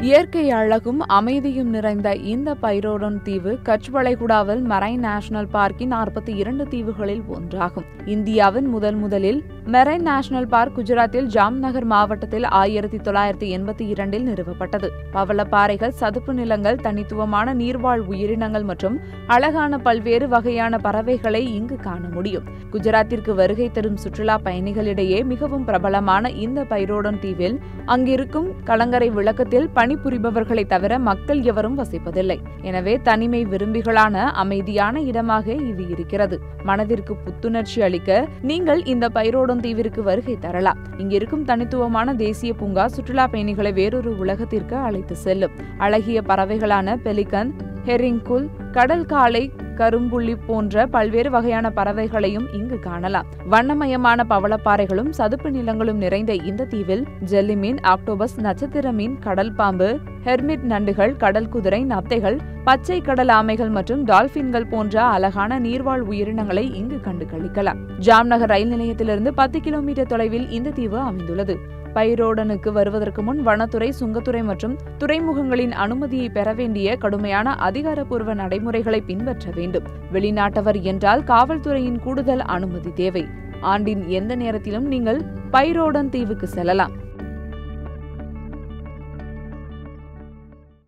இயற்கை அழகும் அமைதியும் நிறைந்த இந்த பைரோடன் தீவு கட்ச் வளைகுடாவில் மரைன் நேஷனல் பார்க்கின் நாற்பத்தி இரண்டு தீவுகளில் ஒன்றாகும் இந்தியாவின் முதல் முதலில் மெரைன் நேஷனல் பார்க் குஜராத்தில் ஜாம்நகர் மாவட்டத்தில் ஆயிரத்தி தொள்ளாயிரத்தி எண்பத்தி இரண்டில் நிறுவப்பட்டது பவளப்பாறைகள் சதுப்பு நிலங்கள் தனித்துவமான நீர்வாழ் உயிரினங்கள் மற்றும் அழகான பல்வேறு வகையான பறவைகளை இங்கு காண முடியும் குஜராத்திற்கு வருகை தரும் சுற்றுலா பயணிகளிடையே மிகவும் பிரபலமான இந்த பைரோடன் தீவில் அங்கிருக்கும் கலங்கரை விளக்கத்தில் பணிபுரிபவர்களை தவிர மக்கள் எவரும் வசிப்பதில்லை எனவே தனிமை விரும்பிகளான அமைதியான இடமாக இது இருக்கிறது மனதிற்கு புத்துணர்ச்சி அளிக்க நீங்கள் இந்த பைரோடன் தீவிற்கு வருகை தரலாம் இங்கிருக்கும் தனித்துவமான தேசிய பூங்கா சுற்றுலா பயணிகளை வேறொரு உலகத்திற்கு அழைத்து செல்லும் அழகிய பறவைகளான பெலிகன் ஹெரிங்குல் கடல் காளை கரும்புள்ளி போன்ற பல்வேறு வகையான பறவைகளையும் இங்கு காணலாம் வண்ணமயமான பவளப்பாறைகளும் சதுப்பு நிலங்களும் நிறைந்த இந்த தீவில் ஜெல்லி மீன் ஆக்டோபஸ் நட்சத்திர மீன் கடல் பாம்பு ஹெர்மிட் நண்டுகள் கடல் குதிரை நத்தைகள் பச்சை கடல் ஆமைகள் மற்றும் டால்பின்கள் போன்ற அழகான நீர்வாழ் உயிரினங்களை இங்கு கண்டு களிக்கலாம் ஜாம்நகர் ரயில் நிலையத்திலிருந்து பத்து கிலோமீட்டர் தொலைவில் இந்த தீவு அமைந்துள்ளது பைரோடனுக்கு வருவதற்கு முன் வனத்துறை சுங்கத்துறை மற்றும் துறைமுகங்களின் அனுமதியை பெற வேண்டிய கடுமையான அதிகாரப்பூர்வ நடைமுறைகளை பின்பற்ற வேண்டும் வெளிநாட்டவர் என்றால் காவல்துறையின் கூடுதல் அனுமதி தேவை ஆண்டின் எந்த நேரத்திலும் நீங்கள் பைரோடன் தீவுக்கு செல்லலாம்